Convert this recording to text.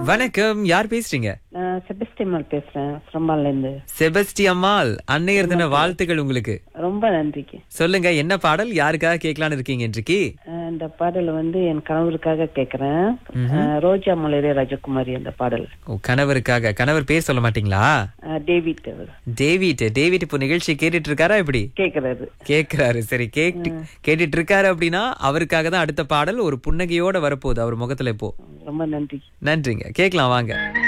வணக்கம் யார் பேசுறீங்க நான் செபஸ்டிமல் பேசுறேன் சிரம்பால இருந்து செபஸ்டி அம்மாள் அன்னையர் தின வாழ்த்துக்கள் உங்களுக்கு ரொம்ப நன்றிக்கு சொல்லுங்க என்ன பாடல் யாருக்காக கேட்கலான்னு இருக்கீங்க இன்றைக்கு அஹ் இந்த பாடல் வந்து என் கணவருக்காக கேக்குறேன் அஹ் ரோஜா மலரே ராஜகுமாரி அந்த பாடல் ஓ கணவருக்காக கணவர் பேர் சொல்ல மாட்டீங்களா அஹ் டேவிட் அவர் டேவிட் டேவிட் இப்போ நிகழ்ச்சி கேட்டுட்டு இருக்காரா இப்படி கேக்குறாரு கேக்குறாரு சரி கேட்டு கேட்டுட்டு இருக்காரு அப்படின்னா அவருக்காக தான் அடுத்த பாடல் ஒரு புன்னகையோட வரப்போகுது அவர் முகத்துல இப்போ ரொம்ப நன்றி நன்றிங்க கேட்கலாம் வாங்க